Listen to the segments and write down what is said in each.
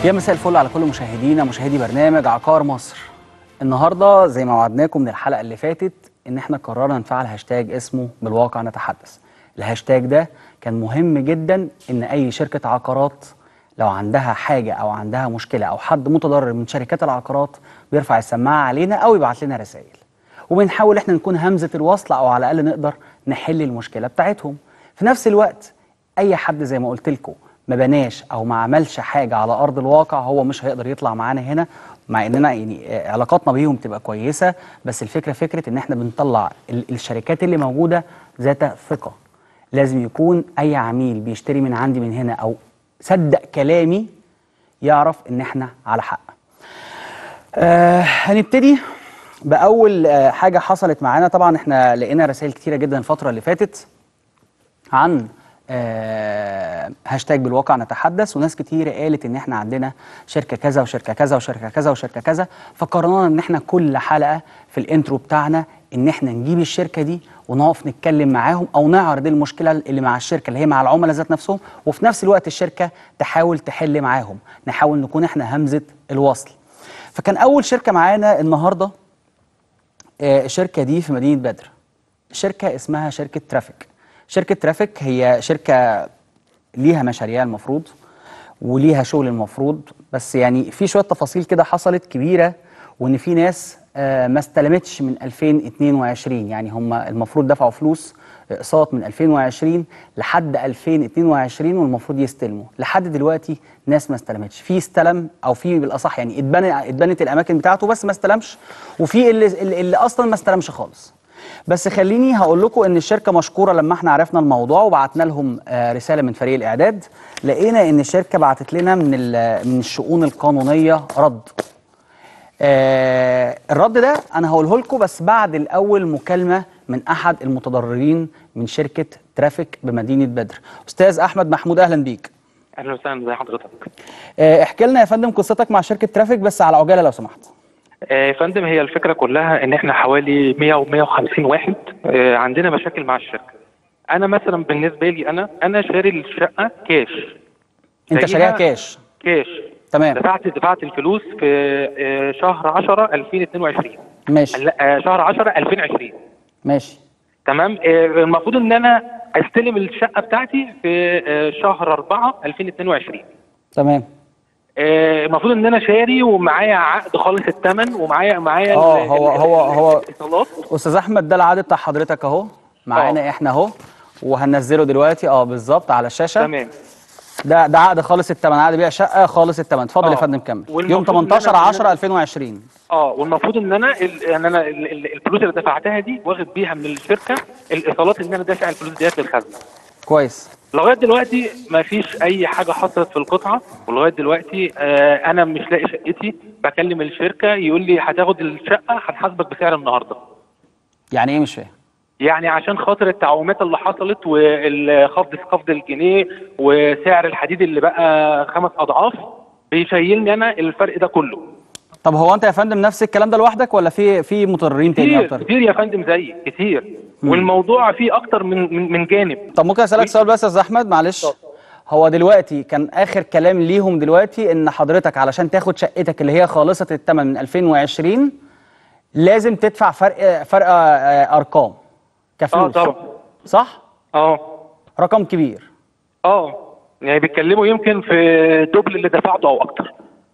يا مساء الفل على كل مشاهدينا مشاهدي برنامج عقار مصر النهارده زي ما وعدناكم من الحلقه اللي فاتت ان احنا قررنا نفعل هاشتاج اسمه بالواقع نتحدث الهاشتاج ده كان مهم جدا ان اي شركه عقارات لو عندها حاجه او عندها مشكله او حد متضرر من شركات العقارات بيرفع السماعه علينا او يبعت لنا رسائل وبنحاول احنا نكون همزه الوصل او على الاقل نقدر نحل المشكله بتاعتهم في نفس الوقت اي حد زي ما قلت لكم ما بناش او ما عملش حاجه على ارض الواقع هو مش هيقدر يطلع معانا هنا مع اننا يعني آه، علاقاتنا بيهم تبقى كويسه بس الفكره فكره ان احنا بنطلع ال- الشركات اللي موجوده ذات ثقه لازم يكون اي عميل بيشتري من عندي من هنا او صدق كلامي يعرف ان احنا على حق آه هنبتدي باول آه حاجه حصلت معانا طبعا احنا لقينا رسائل كتيره جدا الفتره اللي فاتت عن آه هاشتاج بالواقع نتحدث وناس كتير قالت ان احنا عندنا شركه كذا وشركه كذا وشركه كذا وشركه كذا فقررنا ان احنا كل حلقه في الانترو بتاعنا ان احنا نجيب الشركه دي ونقف نتكلم معاهم او نعرض المشكله اللي مع الشركه اللي هي مع العملاء ذات نفسهم وفي نفس الوقت الشركه تحاول تحل معاهم نحاول نكون احنا همزه الوصل فكان اول شركه معانا النهارده آه، الشركه دي في مدينه بدر شركه اسمها شركه ترافيك شركه ترافيك هي شركه ليها مشاريع المفروض وليها شغل المفروض بس يعني في شويه تفاصيل كده حصلت كبيره وان في ناس آه، ما استلمتش من 2022 يعني هم المفروض دفعوا فلوس اقساط من 2020 لحد 2022 والمفروض يستلموا لحد دلوقتي ناس ما استلمتش في استلم او في بالاصح يعني اتبنى اتبنت الاماكن بتاعته بس ما استلمش وفي اللي, اللي اللي اصلا ما استلمش خالص بس خليني هقول لكم ان الشركه مشكوره لما احنا عرفنا الموضوع وبعتنا لهم آه، رساله من فريق الاعداد لقينا ان الشركه بعتت لنا من ال- من الشؤون القانونيه رد آه الرد ده انا هقوله لكم بس بعد الاول مكالمه من احد المتضررين من شركه ترافيك بمدينه بدر استاذ احمد محمود اهلا بيك اهلا وسهلا زي حضرتك آه احكي لنا يا فندم قصتك مع شركه ترافيك بس على عجاله لو سمحت آه، يا فندم هي الفكره كلها ان احنا حوالي 100 و 150 واحد آه، عندنا مشاكل مع الشركه انا مثلا بالنسبه لي انا انا شاري الشقه كاش انت زيها شاريها كاش كاش تمام دفعت دفعت الفلوس في آه، شهر 10 2022 ماشي لا آه، شهر 10 2020 ماشي تمام آه، المفروض ان انا استلم الشقه بتاعتي في آه، شهر 4 2022 تمام آه، المفروض ان انا شاري ومعايا عقد خالص الثمن ومعايا معايا آه، ال- هو- ال- هو- هو- الاتصالات استاذ احمد ده العقد بتاع حضرتك اهو معانا احنا اهو وهننزله دلوقتي اه بالظبط على الشاشه تمام ده ده عقد خالص الثمن عقد بيع شقه خالص الثمن اتفضل يا آه. فندم كمل يوم والمفروض إن 18 أنا- 10 2020 اه والمفروض ان انا ال- ان انا ال- ال- الفلوس اللي دفعتها دي واخد بيها من الشركه الايصالات ان انا دافع الفلوس ديت للخزنه كويس لغايه دلوقتي ما فيش اي حاجه حصلت في القطعه ولغايه دلوقتي آه انا مش لاقي شقتي بكلم الشركه يقول لي هتاخد الشقه هنحاسبك بسعر النهارده يعني ايه مش فاهم يعني عشان خاطر التعويمات اللي حصلت والخفض خفض الجنيه وسعر الحديد اللي بقى خمس اضعاف بيشيلني انا الفرق ده كله طب هو انت يا فندم نفس الكلام ده لوحدك ولا في في متضررين تاني كتير اكتر كتير يا فندم زيي كتير والموضوع فيه اكتر من من, من جانب طب ممكن اسالك سؤال بس يا استاذ احمد معلش هو دلوقتي كان اخر كلام ليهم دلوقتي ان حضرتك علشان تاخد شقتك اللي هي خالصه الثمن من 2020 لازم تدفع فرق فرق آه، ارقام اه كفلوس طبعا صح اه رقم كبير اه يعني بيتكلموا يمكن في دبل اللي دفعته او اكتر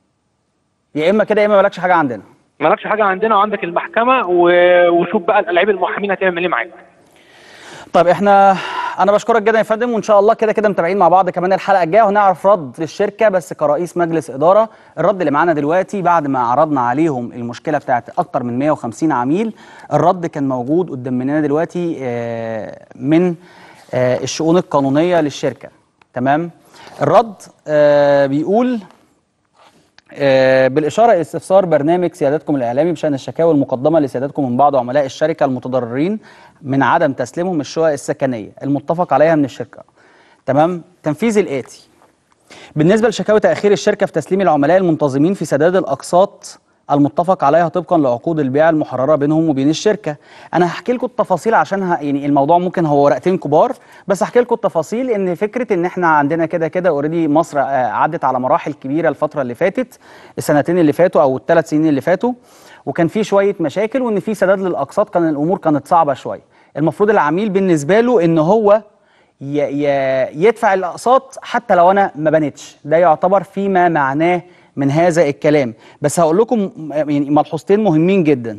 يا اما كده يا اما مالكش حاجه عندنا مالكش حاجه عندنا وعندك المحكمه و- وشوف بقى الالعاب المحامين هتعمل ايه معاك طيب احنا انا بشكرك جدا يا فندم وان شاء الله كده كده متابعين مع بعض كمان الحلقه الجايه وهنعرف رد للشركه بس كرئيس مجلس اداره الرد اللي معانا دلوقتي بعد ما عرضنا عليهم المشكله بتاعت اكتر من 150 عميل الرد كان موجود قدام مننا دلوقتي آه، من آه، الشؤون القانونيه للشركه تمام الرد آه، بيقول آه، بالإشارة إلى استفسار برنامج سيادتكم الإعلامي بشأن الشكاوى المقدمة لسيادتكم من بعض عملاء الشركة المتضررين من عدم تسليمهم الشقق السكنية المتفق عليها من الشركة تمام تنفيذ الآتي بالنسبة لشكاوى تأخير الشركة في تسليم العملاء المنتظمين في سداد الأقساط المتفق عليها طبقا لعقود البيع المحرره بينهم وبين الشركه انا هحكي لكم التفاصيل عشان ه... يعني الموضوع ممكن هو ورقتين كبار بس هحكي لكم التفاصيل ان فكره ان احنا عندنا كده كده اوريدي مصر آه، عدت على مراحل كبيره الفتره اللي فاتت السنتين اللي فاتوا او الثلاث سنين اللي فاتوا وكان في شويه مشاكل وان في سداد للاقساط كان الامور كانت صعبه شويه المفروض العميل بالنسبه له ان هو ي... ي... يدفع الاقساط حتى لو انا ما بنتش ده يعتبر فيما معناه من هذا الكلام بس هقول لكم يعني ملحوظتين مهمين جدا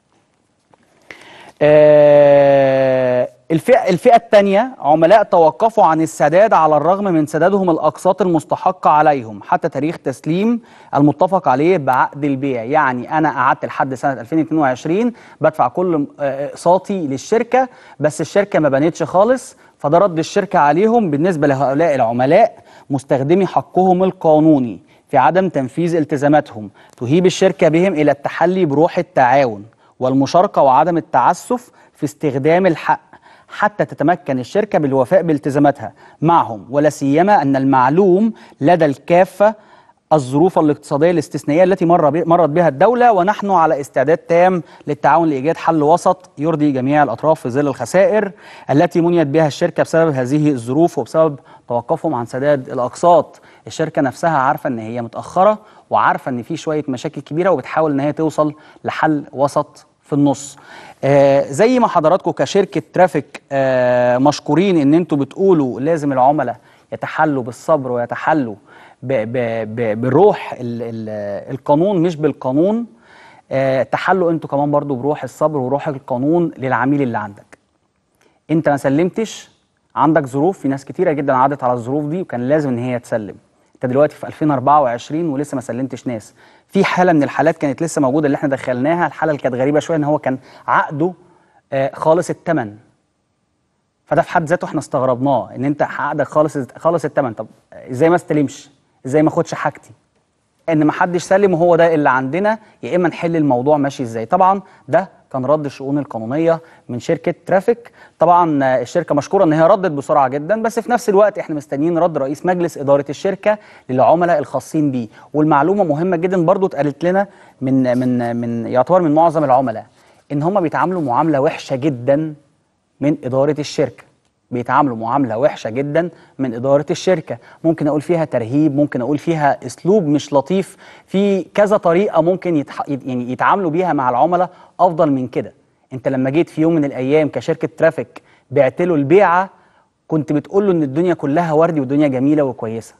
آه، الفئة الفئة الثانية عملاء توقفوا عن السداد على الرغم من سدادهم الأقساط المستحقة عليهم حتى تاريخ تسليم المتفق عليه بعقد البيع يعني أنا قعدت لحد سنة 2022 بدفع كل آه، أقساطي للشركة بس الشركة ما بنتش خالص فده رد الشركة عليهم بالنسبة لهؤلاء العملاء مستخدمي حقهم القانوني في عدم تنفيذ التزاماتهم تهيب الشركة بهم إلى التحلي بروح التعاون والمشاركة وعدم التعسف في استخدام الحق حتى تتمكن الشركة بالوفاء بالتزاماتها معهم ولا سيما أن المعلوم لدى الكافة الظروف الاقتصادية الاستثنائية التي مر بي- مرت بها الدولة ونحن على استعداد تام للتعاون لإيجاد حل وسط يرضي جميع الأطراف في ظل الخسائر التي منيت بها الشركة بسبب هذه الظروف وبسبب توقفهم عن سداد الأقساط الشركة نفسها عارفة أن هي متأخرة وعارفة أن في شوية مشاكل كبيرة وبتحاول أن هي توصل لحل وسط في النص آه زي ما حضراتكم كشركة ترافيك آه مشكورين ان انتوا بتقولوا لازم العملاء يتحلوا بالصبر ويتحلوا ب ب ب بروح ال ال القانون مش بالقانون آه تحلوا انتوا كمان برضو بروح الصبر وروح القانون للعميل اللي عندك انت ما سلمتش عندك ظروف في ناس كتيره جدا عدت على الظروف دي وكان لازم ان هي تسلم انت دلوقتي في 2024 ولسه ما سلمتش ناس في حاله من الحالات كانت لسه موجوده اللي احنا دخلناها الحاله اللي كانت غريبه شويه ان هو كان عقده آه، خالص الثمن فده في حد ذاته احنا استغربناه ان انت عقدك خالص خالص الثمن طب ازاي ما استلمش ازاي ما اخدش حاجتي ان ما حدش سلم وهو ده اللي عندنا يا اما نحل الموضوع ماشي ازاي طبعا ده كان رد الشؤون القانونيه من شركه ترافيك طبعا آه، الشركه مشكوره ان هي ردت بسرعه جدا بس في نفس الوقت احنا مستنيين رد رئيس مجلس اداره الشركه للعملاء الخاصين بيه والمعلومه مهمه جدا برضو اتقالت لنا من من من يعتبر من معظم العملاء ان هم بيتعاملوا معامله وحشه جدا من إدارة الشركة بيتعاملوا معاملة وحشة جدا من إدارة الشركة ممكن أقول فيها ترهيب ممكن أقول فيها أسلوب مش لطيف في كذا طريقة ممكن يتح... يعني يتعاملوا بيها مع العملاء أفضل من كده أنت لما جيت في يوم من الأيام كشركة ترافيك بعت له البيعة كنت بتقول له إن الدنيا كلها وردي والدنيا جميلة وكويسة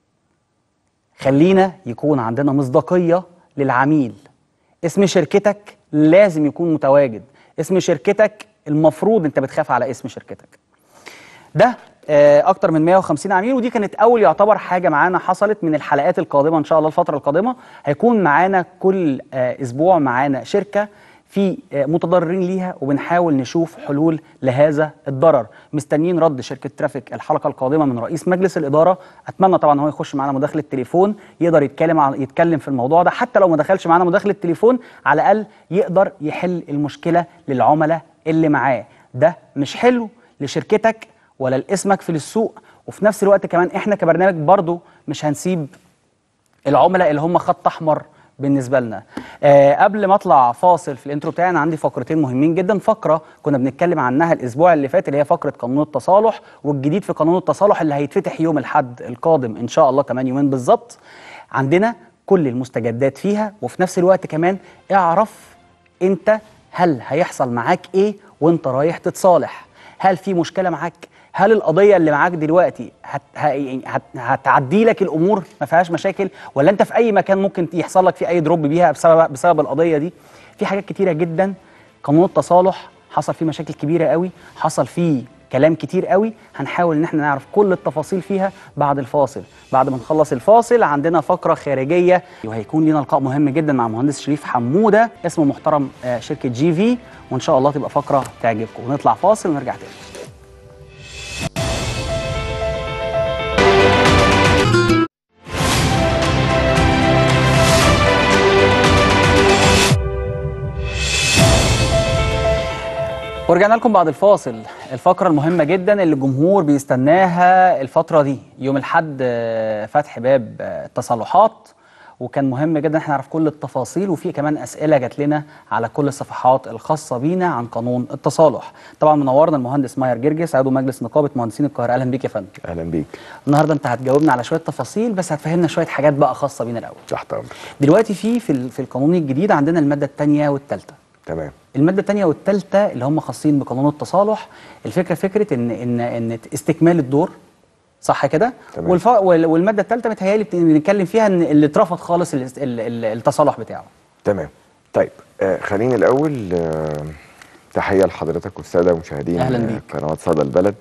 خلينا يكون عندنا مصداقية للعميل اسم شركتك لازم يكون متواجد اسم شركتك المفروض انت بتخاف على اسم شركتك ده آه، اكتر من 150 عميل ودي كانت اول يعتبر حاجه معانا حصلت من الحلقات القادمه ان شاء الله الفتره القادمه هيكون معانا كل آه، اسبوع معانا شركه في آه، متضررين ليها وبنحاول نشوف حلول لهذا الضرر مستنيين رد شركه ترافيك الحلقه القادمه من رئيس مجلس الاداره اتمنى طبعا هو يخش معانا مداخله تليفون يقدر يتكلم عن يتكلم في الموضوع ده حتى لو ما دخلش معانا مداخله تليفون على الاقل يقدر يحل المشكله للعملاء اللي معاه ده مش حلو لشركتك ولا لاسمك في السوق وفي نفس الوقت كمان احنا كبرنامج برضو مش هنسيب العملاء اللي هم خط احمر بالنسبه لنا آه قبل ما اطلع فاصل في الانترو بتاعي انا عندي فقرتين مهمين جدا فقره كنا بنتكلم عنها الاسبوع اللي فات اللي هي فقره قانون التصالح والجديد في قانون التصالح اللي هيتفتح يوم الاحد القادم ان شاء الله كمان يومين بالظبط عندنا كل المستجدات فيها وفي نفس الوقت كمان اعرف انت هل هيحصل معاك ايه وانت رايح تتصالح هل في مشكله معاك هل القضيه اللي معاك دلوقتي هت... ه- يعني هت... هتعدي لك الامور ما فيهاش مشاكل ولا انت في اي مكان ممكن يحصل لك فيه اي دروب بيها بسبب بسبب القضيه دي في حاجات كتيره جدا قانون التصالح حصل فيه مشاكل كبيره قوي حصل فيه كلام كتير قوي هنحاول ان احنا نعرف كل التفاصيل فيها بعد الفاصل بعد ما نخلص الفاصل عندنا فقره خارجيه وهيكون لنا لقاء مهم جدا مع المهندس شريف حموده اسمه محترم آه، شركه جي في وان شاء الله تبقى فقره تعجبكم ونطلع فاصل ونرجع تاني ورجعنا لكم بعد الفاصل الفقرة المهمة جدا اللي الجمهور بيستناها الفترة دي يوم الحد آه، فتح باب آه، التصالحات وكان مهم جدا احنا نعرف كل التفاصيل وفي كمان اسئله جات لنا على كل الصفحات الخاصه بينا عن قانون التصالح طبعا منورنا المهندس ماير جرجس عضو مجلس نقابه مهندسين القاهره اهلا بيك يا فندم اهلا بيك النهارده انت هتجاوبنا على شويه تفاصيل بس هتفهمنا شويه حاجات بقى خاصه بينا الاول تحت امرك دلوقتي في في ال- في القانون الجديد عندنا الماده الثانيه والثالثه تمام الماده الثانيه والثالثه اللي هم خاصين بقانون التصالح الفكره فكره ان ان ان استكمال الدور صح كده تمام. والف... وال- والماده الثالثه متهيألي بت- بنتكلم فيها ان اللي اترفض خالص ال- ال- ال- التصالح بتاعه تمام طيب آه خليني الاول آه تحيه لحضرتك والساده مشاهدين أهلاً آه، بيك. قناه صدى البلد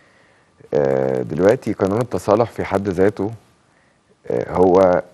آه دلوقتي قانون التصالح في حد ذاته آه هو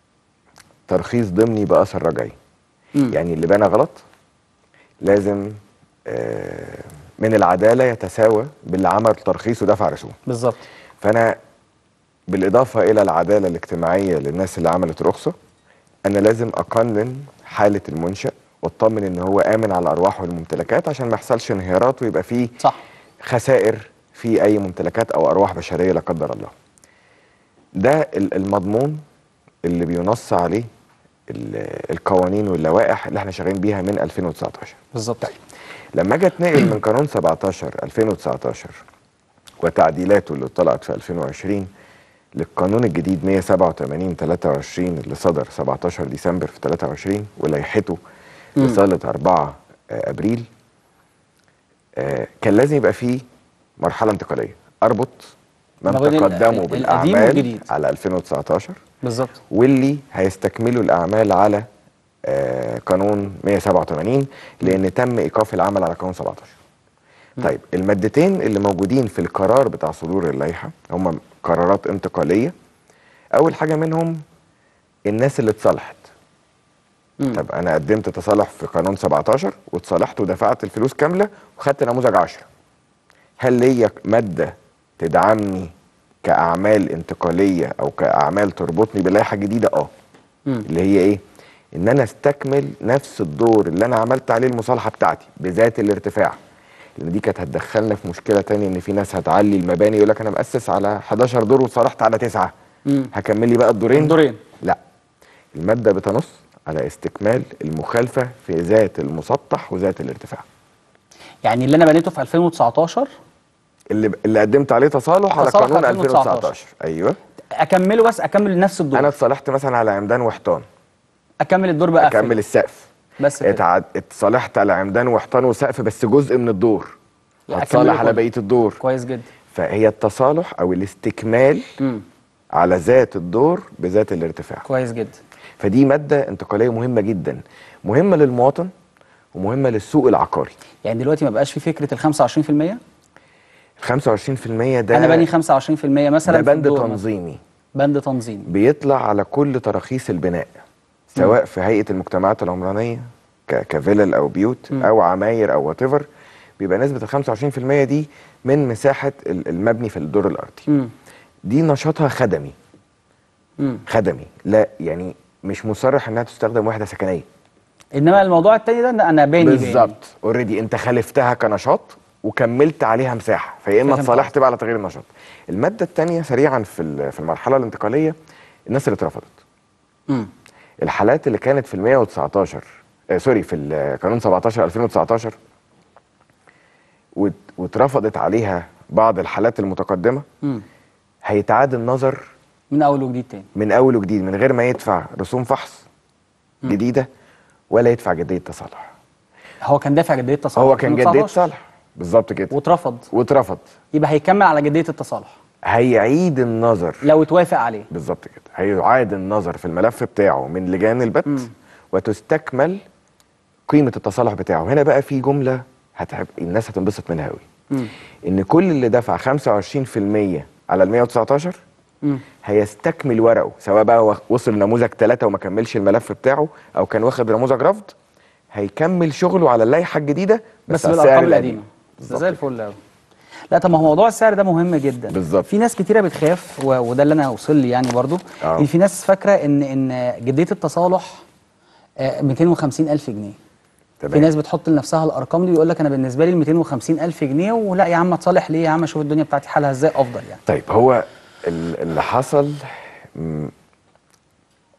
ترخيص ضمني باثر رجعي مم. يعني اللي بنى غلط لازم آه من العداله يتساوى باللي عمل ترخيص ودفع رسوم بالظبط فانا بالاضافه الى العداله الاجتماعيه للناس اللي عملت رخصه انا لازم اقنن حاله المنشا واطمن ان هو امن على ارواحه والممتلكات عشان ما يحصلش انهيارات ويبقى فيه صح خسائر في اي ممتلكات او ارواح بشريه لا قدر الله. ده ال- المضمون اللي بينص عليه ال- القوانين واللوائح اللي احنا شغالين بيها من 2019. بالظبط لما اجي اتنقل من قانون 17 2019 وتعديلاته اللي طلعت في 2020 للقانون الجديد 187 23 اللي صدر 17 ديسمبر في 23 ولائحته مم. رساله 4 ابريل آه، كان لازم يبقى فيه مرحله انتقاليه اربط من ما بين ال- تقدموا ال- القديم بالاعمال والجديد. على 2019 بالظبط واللي هيستكملوا الاعمال على آه، قانون 187 لان تم ايقاف العمل على قانون 17 طيب المادتين اللي موجودين في القرار بتاع صدور اللائحه هم قرارات انتقاليه اول حاجه منهم الناس اللي اتصالحت مم. طب انا قدمت تصالح في قانون 17 واتصالحت ودفعت الفلوس كامله وخدت نموذج 10 هل ليا ماده تدعمني كاعمال انتقاليه او كاعمال تربطني بلائحه جديده اه مم. اللي هي ايه ان انا استكمل نفس الدور اللي انا عملت عليه المصالحه بتاعتي بذات الارتفاع لان دي كانت هتدخلنا في مشكله تانية ان في ناس هتعلي المباني يقول لك انا مؤسس على 11 دور وصالحت على تسعه مم. هكمل لي بقى الدورين الدورين لا الماده بتنص على استكمال المخالفه في ذات المسطح وذات الارتفاع يعني اللي انا بنيته في 2019 اللي اللي قدمت عليه تصالح على تصالح قانون 2019. 2019 ايوه اكمله بس اكمل نفس الدور انا اتصالحت مثلا على عمدان وحيطان اكمل الدور بقى اكمل السقف بس كده اتعد... اتصالحت على عمدان وحيطان وسقف بس جزء من الدور لا، هتصالح أكمله على كله. بقيه الدور كويس جدا فهي التصالح او الاستكمال مم. على ذات الدور بذات الارتفاع كويس جدا فدي ماده انتقاليه مهمه جدا مهمه للمواطن ومهمه للسوق العقاري يعني دلوقتي ما بقاش في فكره ال 25% ال 25% ده انا بني 25% مثلا ده في بند الدور مثلاً. تنظيمي بند تنظيمي بيطلع على كل تراخيص البناء سواء في هيئه المجتمعات العمرانيه ك- كفيلل او بيوت مم. او عماير او وات بيبقى نسبه ال 25% دي من مساحه ال- المبني في الدور الارضي مم. دي نشاطها خدمي مم. خدمي لا يعني مش مصرح انها تستخدم وحده سكنيه انما الموضوع التاني ده إن انا باني باني. بالظبط اوريدي انت خالفتها كنشاط وكملت عليها مساحه فيا اما فهمت اتصالحت قصدك. بقى على تغيير النشاط الماده الثانيه سريعا في ال- في المرحله الانتقاليه الناس اللي اترفضت مم. الحالات اللي كانت في ال 119 آه سوري في القانون 17 2019 وات- واترفضت عليها بعض الحالات المتقدمه مم. هيتعاد النظر من اول وجديد تاني من اول وجديد من غير ما يدفع رسوم فحص جديده ولا يدفع جديه تصالح هو كان دافع جديه تصالح هو كان جديه 2019 تصالح بالظبط كده واترفض واترفض يبقى هيكمل على جديه التصالح هيعيد النظر لو اتوافق عليه بالظبط كده هيعاد النظر في الملف بتاعه من لجان البت مم. وتستكمل قيمه التصالح بتاعه هنا بقى في جمله هتحب الناس هتنبسط منها قوي مم. ان كل اللي دفع 25% على ال 119 مم. هيستكمل ورقه سواء بقى هو وصل نموذج ثلاثة وما كملش الملف بتاعه او كان واخد نموذج رفض هيكمل شغله على اللائحه الجديده بس على بالارقام السعر القديمه ده بالظبط زي الفل قوي لا طب ما هو موضوع السعر ده مهم جدا بالظبط. في ناس كتيره بتخاف و... وده اللي انا وصل لي يعني برضو آه. ان في ناس فاكره ان ان جديه التصالح آه، 250 الف جنيه في تمام ناس بتحط لنفسها الارقام دي ويقول لك انا بالنسبه لي ال 250 الف جنيه ولا يا عم اتصالح ليه يا عم اشوف الدنيا بتاعتي حالها ازاي افضل يعني طيب هو ال- اللي حصل م،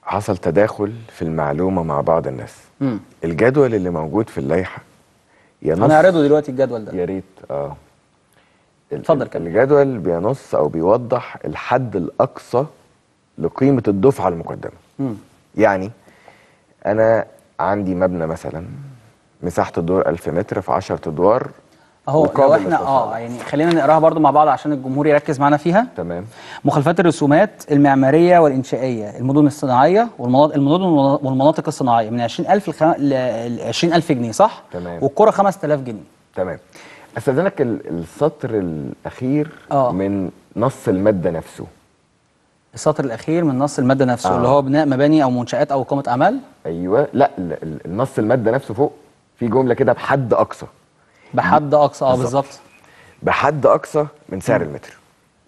حصل تداخل في المعلومه مع بعض الناس مم. الجدول اللي موجود في اللائحه ينص هنعرضه دلوقتي الجدول ده يا ريت اه ال- اتفضل ال- كمل. الجدول بينص او بيوضح الحد الاقصى لقيمه الدفعه المقدمه مم. يعني انا عندي مبنى مثلا مساحه الدور 1000 متر في 10 ادوار اهو لو وقابل احنا اه للتصالح. يعني خلينا نقراها برضو مع بعض عشان الجمهور يركز معانا فيها تمام مخالفات الرسومات المعماريه والانشائيه المدن الصناعيه والمناطق المدن والمناطق الصناعيه من 20000 لخم... ل 20000 جنيه صح تمام. والكره 5000 جنيه تمام استاذنك ال- السطر الاخير آه. من نص الماده نفسه السطر الاخير من نص الماده نفسه آه. اللي هو بناء مباني او منشات او اقامه اعمال ايوه لا ال- ال- النص الماده نفسه فوق في جمله كده بحد اقصى بحد اقصى اه بالظبط. بالظبط بحد اقصى من سعر المتر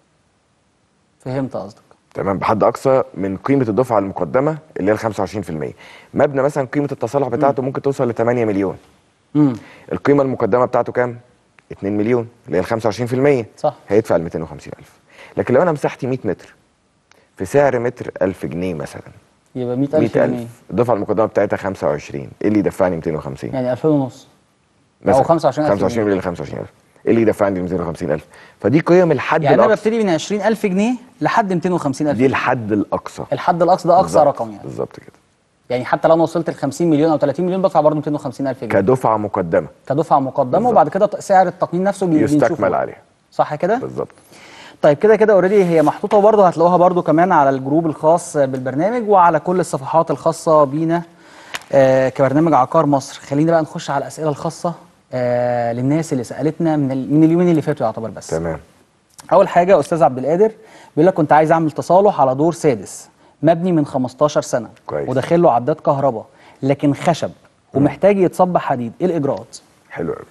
فهمت قصدك تمام بحد اقصى من قيمه الدفعه المقدمه اللي هي ال 25% مبنى مثلا قيمه التصالح بتاعته ممكن توصل ل 8 مليون امم القيمه المقدمه بتاعته كام 2 مليون اللي هي ال 25% صح هيدفع ال 250000 لكن لو انا مساحتي 100 متر في سعر متر 1000 جنيه مثلا يبقى 100000 جنيه 100000 الدفعه المقدمه بتاعتها 25 ايه اللي يدفعني 250 يعني 2000 ونص مثلا أو 25000 25 مليون ل 25000 ايه اللي يدفعني 250000 فدي قيم الحد يعني انا الاقصى ببتدي من 20000 جنيه لحد 250000 دي الحد الاقصى الحد الاقصى ده اقصى بالظبط، رقم يعني بالظبط كده يعني حتى لو انا وصلت ل 50 مليون او 30 مليون بدفع برضه 250000 جنيه كدفعه مقدمه كدفعه مقدمه بالظبط. وبعد كده سعر التقييم نفسه بي- بنشوفه يستكمل بقى. عليها صح كده بالظبط طيب كده كده اوريدي هي محطوطه وبرضه هتلاقوها برضه كمان على الجروب الخاص بالبرنامج وعلى كل الصفحات الخاصه بينا آه كبرنامج عقار مصر خلينا بقى نخش على الاسئله الخاصه آه للناس اللي سالتنا من ال- من اليومين اللي فاتوا يعتبر بس تمام اول حاجه استاذ عبد القادر بيقول لك كنت عايز اعمل تصالح على دور سادس مبني من 15 سنه كويس. وداخل له عداد كهرباء لكن خشب ومحتاج يتصب حديد ايه الاجراءات حلو قوي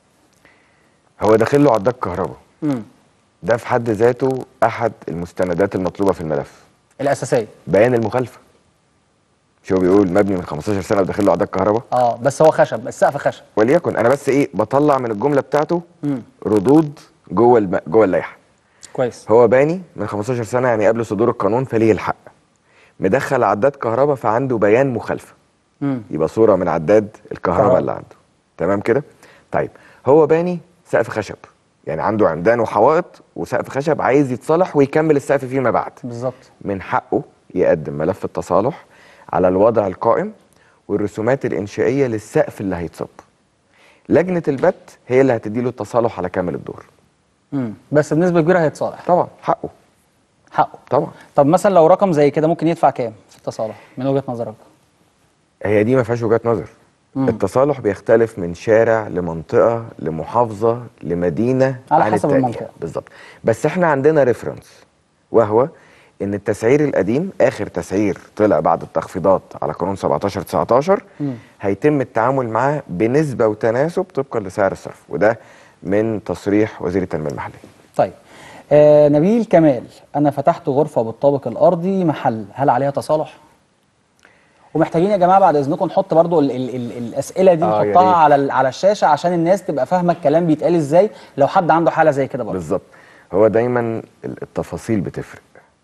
هو داخل له عداد كهرباء امم ده في حد ذاته احد المستندات المطلوبه في الملف الاساسيه بيان المخالفه شو بيقول مبني من 15 سنه وداخل له عداد كهرباء اه بس هو خشب السقف خشب وليكن انا بس ايه بطلع من الجمله بتاعته امم ردود جوه الم... جوه اللائحه كويس هو باني من 15 سنه يعني قبل صدور القانون فليه الحق مدخل عداد كهرباء فعنده بيان مخالفه امم يبقى صوره من عداد الكهرباء كهرباء. اللي عنده تمام كده طيب هو باني سقف خشب يعني عنده عمدان وحوائط وسقف خشب عايز يتصلح ويكمل السقف فيما بعد بالظبط من حقه يقدم ملف التصالح على الوضع القائم والرسومات الإنشائية للسقف اللي هيتصب لجنة البت هي اللي هتديله التصالح على كامل الدور امم بس بنسبه كبيره هيتصالح طبعا حقه حقه طبعا طب مثلا لو رقم زي كده ممكن يدفع كام في التصالح من وجهه نظرك هي دي ما فيهاش وجهات نظر مم. التصالح بيختلف من شارع لمنطقة لمحافظة لمدينة على عن حسب التانية. المنطقة. بالظبط بس احنا عندنا ريفرنس وهو ان التسعير القديم اخر تسعير طلع بعد التخفيضات على قانون 17 19 مم. هيتم التعامل معاه بنسبة وتناسب طبقا لسعر الصرف وده من تصريح وزير التنمية المحلية طيب آه نبيل كمال انا فتحت غرفه بالطابق الارضي محل هل عليها تصالح ومحتاجين يا جماعه بعد اذنكم نحط برضو ال ال ال الاسئله دي آه، يا نحطها ريت. على ال- على الشاشه عشان الناس تبقى فاهمه الكلام بيتقال ازاي لو حد عنده حاله زي كده برضو بالظبط هو دايما التفاصيل بتفرق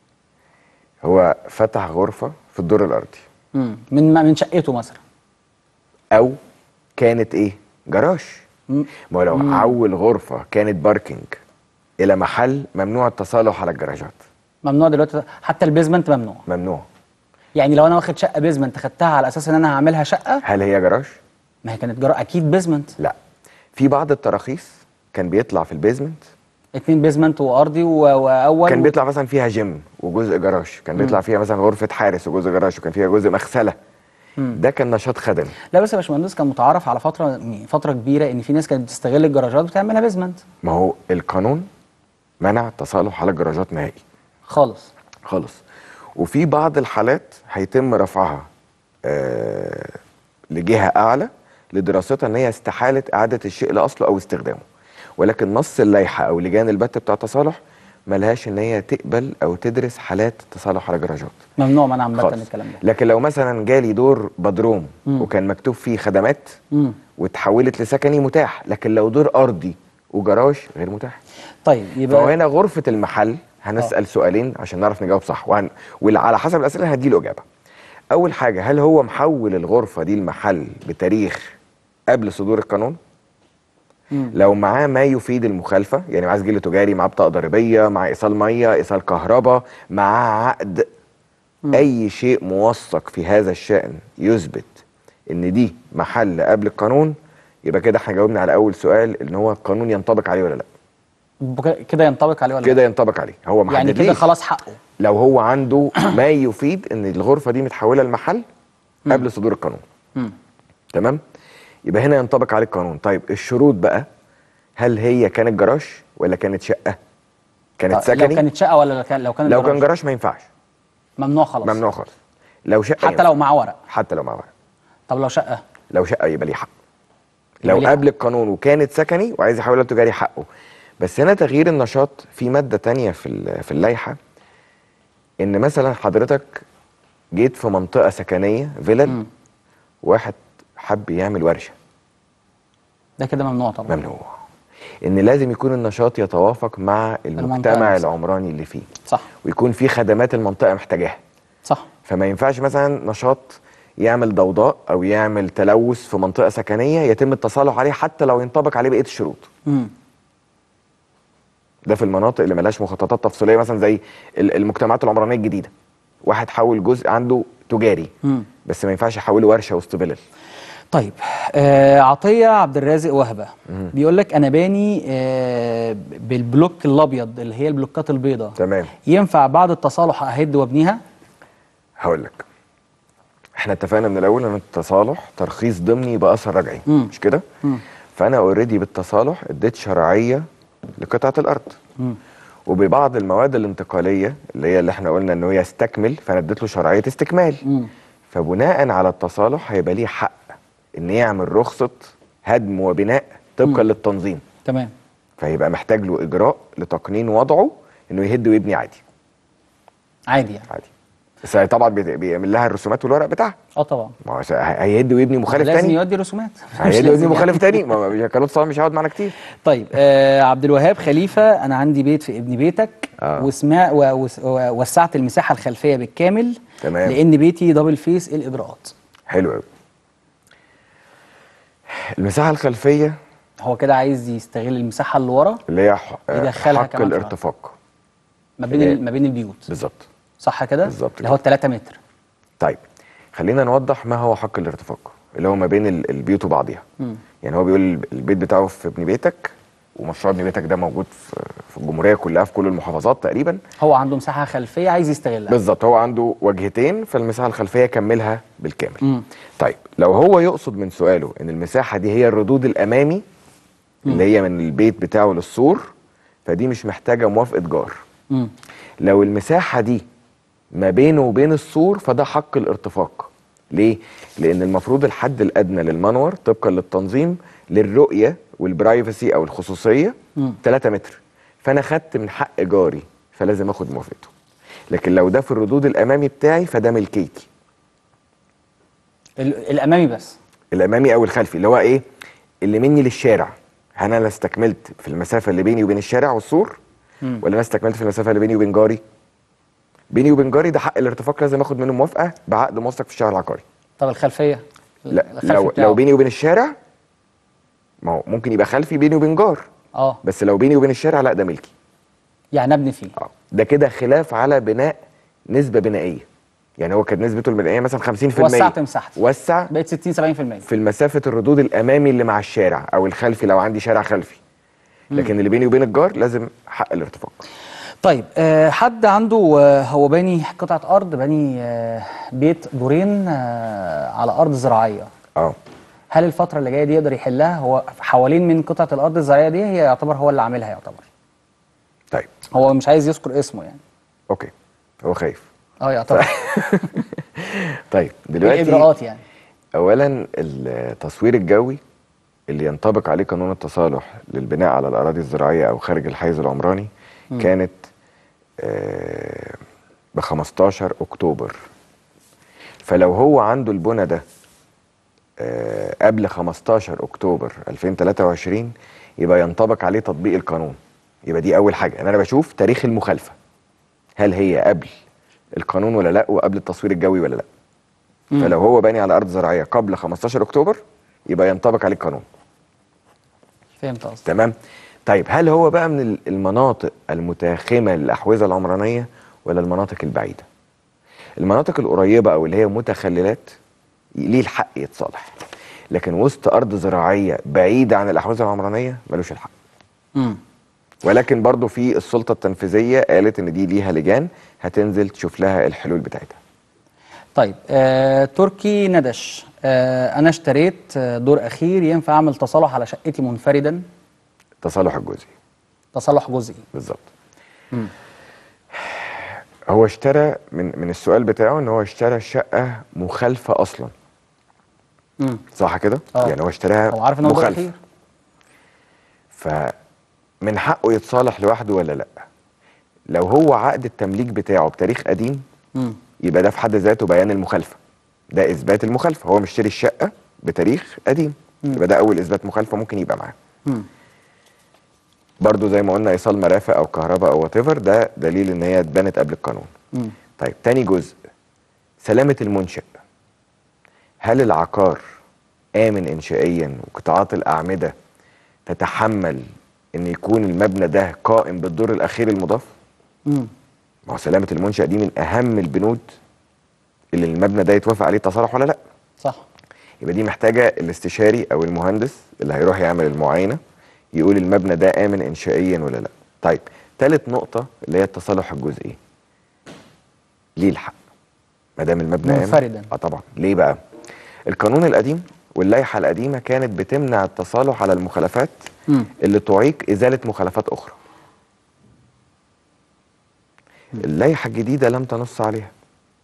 هو فتح غرفة في الدور الأرضي مم. من من شقته مثلا او كانت ايه جراج مم. ما هو لو حول غرفه كانت باركينج الى محل ممنوع التصالح على الجراجات ممنوع دلوقتي حتى البيزمنت ممنوع ممنوع يعني لو انا واخد شقه بيزمنت خدتها على اساس ان انا هعملها شقه هل هي جراج ما هي كانت جرا اكيد بيزمنت لا في بعض التراخيص كان بيطلع في البيزمنت اتنين بيزمنت وارضي و- واول كان و- بيطلع مثلا فيها جيم وجزء جراج كان بيطلع فيها مثلا غرفه حارس وجزء جراج وكان فيها جزء مغسله ده كان نشاط خدمي لا بس يا باشمهندس كان متعارف على فتره يعني فتره كبيره ان في ناس كانت بتستغل الجراجات وتعملها بيزمنت ما هو القانون منع التصالح على الجراجات نهائي خالص خالص وفي بعض الحالات هيتم رفعها آه لجهه اعلى لدراستها ان هي استحاله اعاده الشيء لاصله او استخدامه ولكن نص اللائحه او لجان البت بتاع التصالح ملهاش ان هي تقبل او تدرس حالات التصالح على جراجات ممنوع منع عامه خالص الكلام ده لكن لو مثلا جالي دور بدروم مم. وكان مكتوب فيه خدمات مم. وتحولت لسكني متاح لكن لو دور ارضي وجراج غير متاح طيب فهو يبقى هنا غرفة المحل هنسأل سؤالين عشان نعرف نجاوب صح وهن... وعلى حسب الأسئلة هديله إجابة اول حاجه هل هو محول الغرفه دي المحل بتاريخ قبل صدور القانون مم. لو معاه ما يفيد المخالفه يعني معاه سجل تجاري معاه بطاقه ضريبيه معاه ايصال ميه ايصال كهرباء معاه عقد اي شيء موثق في هذا الشان يثبت ان دي محل قبل القانون يبقى كده احنا جاوبنا على اول سؤال ان هو القانون ينطبق عليه ولا لا بك- كده ينطبق عليه ولا كده لا؟ ينطبق عليه هو يعني محدد كده خلاص حقه لو هو عنده ما يفيد ان الغرفه دي متحوله لمحل قبل صدور القانون مم. تمام يبقى هنا ينطبق عليه القانون طيب الشروط بقى هل هي كانت جراج ولا كانت شقه كانت طيب سكني لو كانت شقه ولا لو كان لو كان لو كان جراج؟ جراج ما ينفعش ممنوع خلاص ممنوع خالص لو شقه حتى ينفع. لو معاه ورق حتى لو معاه ورق. طب لو شقه لو شقه يبقى ليه حق يبقى لو ليه قبل القانون وكانت سكني وعايز يحولها لتجاري حقه بس هنا تغيير النشاط في ماده تانية في ال- في اللائحه ان مثلا حضرتك جيت في منطقه سكنيه فيلل مم. واحد حب يعمل ورشه ده كده ممنوع طبعا ممنوع ان لازم يكون النشاط يتوافق مع المجتمع نفسها. العمراني اللي فيه صح ويكون في خدمات المنطقه محتاجاها صح فما ينفعش مثلا نشاط يعمل ضوضاء او يعمل تلوث في منطقه سكنيه يتم التصالح عليه حتى لو ينطبق عليه بقيه الشروط مم. ده في المناطق اللي ملهاش مخططات تفصيليه مثلا زي ال- المجتمعات العمرانيه الجديده واحد حول جزء عنده تجاري مم. بس ما ينفعش يحوله ورشه وسط فيلل طيب آه عطيه عبد الرازق وهبه بيقول لك انا باني آه بالبلوك الابيض اللي هي البلوكات البيضاء تمام ينفع بعد التصالح اهد وابنيها هقول لك احنا اتفقنا من الاول ان التصالح ترخيص ضمني باثر رجعي مم. مش كده مم. فانا اوريدي بالتصالح اديت شرعيه لقطعه الارض مم. وببعض المواد الانتقاليه اللي هي اللي احنا قلنا انه يستكمل فانا اديت له شرعيه استكمال مم. فبناء على التصالح هيبقى ليه حق ان يعمل رخصه هدم وبناء طبقا للتنظيم تمام فهيبقى محتاج له اجراء لتقنين وضعه انه يهد ويبني عادي عادي يعني عادي بس هي طبعا بيت- بيعمل لها الرسومات والورق بتاعها اه طبعا ما هو س- هيهد ويبني مخالف لازم تاني يودي رسومات مش هيهد لازم ويبني يعني. مخالف تاني ما ما- قانون التصالح مش هيقعد معانا كتير طيب آه عبد الوهاب خليفه انا عندي بيت في ابن بيتك آه. وسمع و- وس- ووسعت المساحه الخلفيه بالكامل تمام. لان بيتي دبل فيس إيه الاجراءات حلو قوي المساحه الخلفيه هو كده عايز يستغل المساحه اللي ورا اللي هي ح- يدخلها حق كمان في الارتفاق ما بين إيه. ال- ما بين البيوت بالظبط صح كده بالظبط اللي هو كده. 3 متر طيب خلينا نوضح ما هو حق الارتفاق اللي هو ما بين ال- البيوت وبعضها مم. يعني هو بيقول البيت بتاعه في ابن بيتك ومشروع ابن بيتك ده موجود في في الجمهوريه كلها في كل المحافظات تقريبا هو عنده مساحه خلفيه عايز يستغلها بالظبط هو عنده وجهتين فالمساحه الخلفيه كملها بالكامل مم. طيب لو هو يقصد من سؤاله ان المساحه دي هي الردود الامامي اللي هي من البيت بتاعه للسور فدي مش محتاجه موافقه جار مم. لو المساحه دي ما بينه وبين السور فده حق الارتفاق ليه لان المفروض الحد الادنى للمنور طبقا للتنظيم للرؤيه والبرايفسي او الخصوصيه مم. 3 متر فانا خدت من حق جاري فلازم اخد موافقته لكن لو ده في الردود الامامي بتاعي فده ملكيتي ال- الامامي بس الامامي او الخلفي اللي هو ايه اللي مني للشارع هل انا استكملت في المسافه اللي بيني وبين الشارع والسور مم. ولا انا استكملت في المسافه اللي بيني وبين جاري بيني وبين جاري ده حق الارتفاق لازم اخد منه موافقه بعقد موثق في الشهر العقاري طب الخلفيه لا الخلفي لو بتاعه. لو بيني وبين الشارع ما هو ممكن يبقى خلفي بيني وبين جار اه بس لو بيني وبين الشارع لا ده ملكي يعني ابني فيه اه ده كده خلاف على بناء نسبه بنائيه يعني هو كانت نسبته البنائيه مثلا 50% وسعت مساحتي وسع بقت 60 70% في المسافه الردود الامامي اللي مع الشارع او الخلفي لو عندي شارع خلفي لكن اللي بيني وبين الجار لازم حق الارتفاق طيب آه حد عنده آه هو باني قطعه ارض باني آه بيت دورين آه على ارض زراعيه اه هل الفتره اللي جايه دي يقدر يحلها هو حوالين من قطعه الارض الزراعيه دي هي يعتبر هو اللي عاملها يعتبر طيب هو مش عايز يذكر اسمه يعني اوكي هو خايف اه يعتبر طيب ايه دلوقتي الاجراءات يعني اولا التصوير الجوي اللي ينطبق عليه قانون التصالح للبناء على الاراضي الزراعيه او خارج الحيز العمراني كانت ب 15 اكتوبر فلو هو عنده البنى ده آه، قبل 15 اكتوبر 2023 يبقى ينطبق عليه تطبيق القانون يبقى دي اول حاجه ان انا بشوف تاريخ المخالفه هل هي قبل القانون ولا لا وقبل التصوير الجوي ولا لا فلو هو باني على ارض زراعيه قبل 15 اكتوبر يبقى ينطبق عليه القانون فهمت قصدك تمام طيب هل هو بقى من ال- المناطق المتاخمه للاحوزه العمرانيه ولا المناطق البعيده المناطق القريبه او اللي هي متخللات ليه الحق يتصالح لكن وسط ارض زراعيه بعيده عن الاحوزه العمرانيه ملوش الحق امم ولكن برضو في السلطه التنفيذيه قالت ان دي ليها لجان هتنزل تشوف لها الحلول بتاعتها طيب آه، تركي ندش آه، انا اشتريت آه، دور اخير ينفع اعمل تصالح على شقتي منفردا التصالح الجزئي تصالح جزئي بالظبط هو اشترى من من السؤال بتاعه ان هو اشترى شقه مخالفه اصلا امم صح كده آه. يعني هو اشتراها هو عارف ان هو دور مخالفة. اخير فمن حقه يتصالح لوحده ولا لا لو هو عقد التمليك بتاعه بتاريخ قديم امم يبقى ده في حد ذاته بيان المخالفه ده اثبات المخالفه هو مشتري الشقه بتاريخ قديم يبقى ده اول اثبات مخالفه ممكن يبقى معاه امم برضو زي ما قلنا ايصال مرافق او كهرباء او وات ده دليل ان هي اتبنت قبل القانون امم طيب تاني جزء سلامة المنشأ هل العقار آمن إنشائيا وقطاعات الأعمدة تتحمل إن يكون المبنى ده قائم بالدور الأخير المضاف؟ امم ما هو سلامة المنشأ دي من أهم البنود اللي المبنى ده يتوافق عليه تصالح ولا لأ؟ صح يبقى دي محتاجة الاستشاري أو المهندس اللي هيروح يعمل المعاينة يقول المبنى ده آمن إنشائيا ولا لأ. طيب تالت نقطة اللي هي التصالح الجزئي. ليه الحق؟ ما دام المبنى آمن منفردا. اه طبعا ليه بقى؟ القانون القديم واللائحة القديمة كانت بتمنع التصالح على المخالفات امم اللي تعيق إزالة مخالفات أخرى. اللائحة الجديدة لم تنص عليها.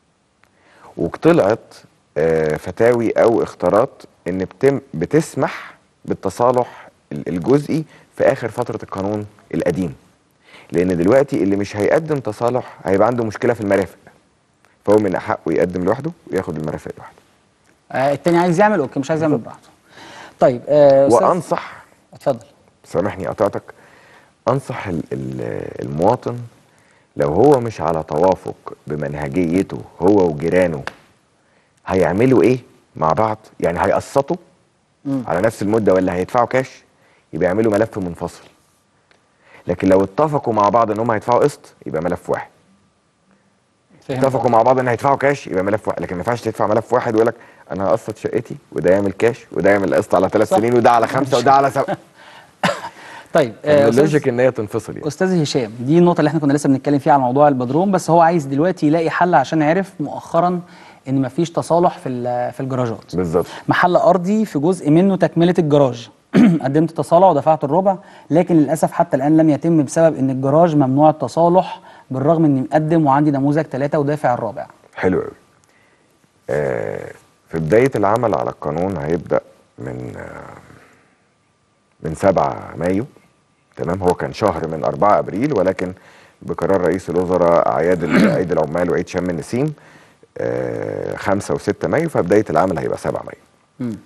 وطلعت آه، فتاوي او اختارات ان بتم بتسمح بالتصالح ال- الجزئي في اخر فتره القانون القديم لان دلوقتي اللي مش هيقدم تصالح هيبقى عنده مشكله في المرافق فهو من حقه يقدم لوحده وياخد المرافق لوحده آه التاني عايز يعمل اوكي مش عايز يعمل براحته طيب آه أستاذ- وانصح اتفضل سامحني قطعتك انصح ال- ال- المواطن لو هو مش على توافق بمنهجيته هو وجيرانه هيعملوا ايه مع بعض يعني هيقسطوا مم. على نفس المده ولا هيدفعوا كاش يبقى يعملوا ملف منفصل لكن لو اتفقوا مع بعض ان هم هيدفعوا قسط يبقى ملف واحد فهمت اتفقوا مع بعض ان هيدفعوا كاش يبقى ملف واحد لكن ما ينفعش تدفع ملف واحد ويقول لك انا هقسط شقتي وده يعمل كاش وده يعمل قسط على ثلاث صح. سنين وده على خمسه وده على سبعه طيب آه أستاذ- اللوجيك ان هي تنفصل يعني استاذ هشام دي النقطه اللي احنا كنا لسه بنتكلم فيها على موضوع البدروم بس هو عايز دلوقتي يلاقي حل عشان عرف مؤخرا ان مفيش تصالح في ال- في الجراجات بالظبط محل ارضي في جزء منه تكمله الجراج قدمت تصالح ودفعت الربع لكن للاسف حتى الان لم يتم بسبب ان الجراج ممنوع التصالح بالرغم اني مقدم وعندي نموذج ثلاثه ودافع الرابع حلو قوي آه في بداية العمل على القانون هيبدأ من آه من 7 مايو تمام هو كان شهر من 4 ابريل ولكن بقرار رئيس الوزراء اعياد ال- عيد العمال وعيد شم النسيم آه 5 و6 مايو فبداية العمل هيبقى 7 مايو مم.